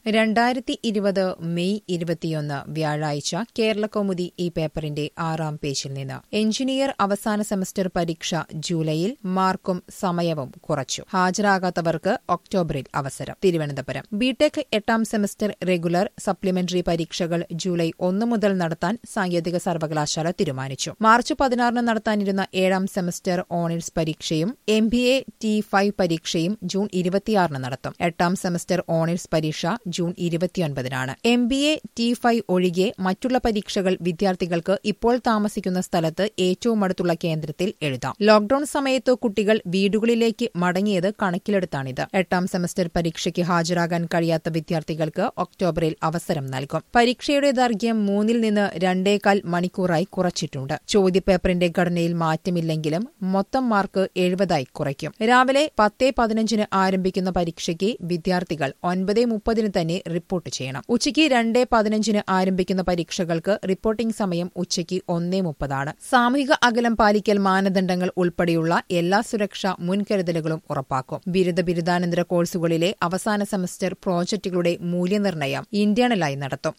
രണ്ടായിരത്തി ഇരുപത് മെയ് ഇരുപത്തിയൊന്ന് വ്യാഴാഴ്ച കേരളകൗമുദി ഈ പേപ്പറിന്റെ ആറാം പേജിൽ നിന്ന് എഞ്ചിനീയർ അവസാന സെമസ്റ്റർ പരീക്ഷ ജൂലൈയിൽ മാർക്കും സമയവും കുറച്ചു ഹാജരാകാത്തവർക്ക് ഒക്ടോബറിൽ അവസരം തിരുവനന്തപുരം ബിടെക് എട്ടാം സെമസ്റ്റർ റെഗുലർ സപ്ലിമെന്ററി പരീക്ഷകൾ ജൂലൈ ഒന്ന് മുതൽ നടത്താൻ സാങ്കേതിക സർവകലാശാല തീരുമാനിച്ചു മാർച്ച് പതിനാറിന് നടത്താനിരുന്ന ഏഴാം സെമസ്റ്റർ ഓണേഴ്സ് പരീക്ഷയും M B A T five പരീക്ഷയും ജൂൺ ഇരുപത്തിയാറിന് നടത്തും എട്ടാം സെമസ്റ്റർ ഓണേഴ്സ് പരീക്ഷ ജൂൺ ഇരുപത്തിയൊൻപതിനാണ് M B A T five ഒഴികെ മറ്റുള്ള പരീക്ഷകൾ വിദ്യാർത്ഥികൾക്ക് ഇപ്പോൾ താമസിക്കുന്ന സ്ഥലത്ത് ഏറ്റവും അടുത്തുള്ള കേന്ദ്രത്തിൽ എഴുതാം ലോക്ഡൌൺ സമയത്ത് കുട്ടികൾ വീടുകളിലേക്ക് മടങ്ങിയത് കണക്കിലെടുത്താണിത് എട്ടാം സെമസ്റ്റർ പരീക്ഷയ്ക്ക് ഹാജരാകാൻ കഴിയാത്ത വിദ്യാർത്ഥികൾക്ക് ഒക്ടോബറിൽ അവസരം നൽകും പരീക്ഷയുടെ ദൈർഘ്യം മൂന്നിൽ നിന്ന് രണ്ടേകാൽ മണിക്കൂറായി കുറച്ചിട്ടുണ്ട് ചോദ്യപേപ്പറിന്റെ ഘടനയിൽ മാറ്റമില്ലെങ്കിലും മൊത്തം മാർക്ക് എഴുപതായി കുറയ്ക്കും രാവിലെ പത്ത് പതിനഞ്ചിന് ആരംഭിക്കുന്ന പരീക്ഷയ്ക്ക് വിദ്യാർത്ഥികൾ ഒൻപത് മുപ്പതിന് തന്നെ റിപ്പോർട്ട് ചെയ്യണം ഉച്ചയ്ക്ക് രണ്ട് പതിനഞ്ചിന് ആരംഭിക്കുന്ന പരീക്ഷകൾക്ക് റിപ്പോർട്ടിംഗ് സമയം ഉച്ചയ്ക്ക് ഒന്നേ മുപ്പതാണ് സാമൂഹിക അകലം പാലിക്കൽ മാനദണ്ഡങ്ങൾ ഉൾപ്പെടെയുള്ള എല്ലാ സുരക്ഷാ മുൻകരുതലുകളും ഉറപ്പാക്കും ബിരുദ ബിരുദാനന്തര കോഴ്സുകളിലെ അവസാന സെമസ്റ്റർ പ്രോജക്ടുകളുടെ മൂല്യനിർണ്ണയം ഇന്റേണലായി നടത്തും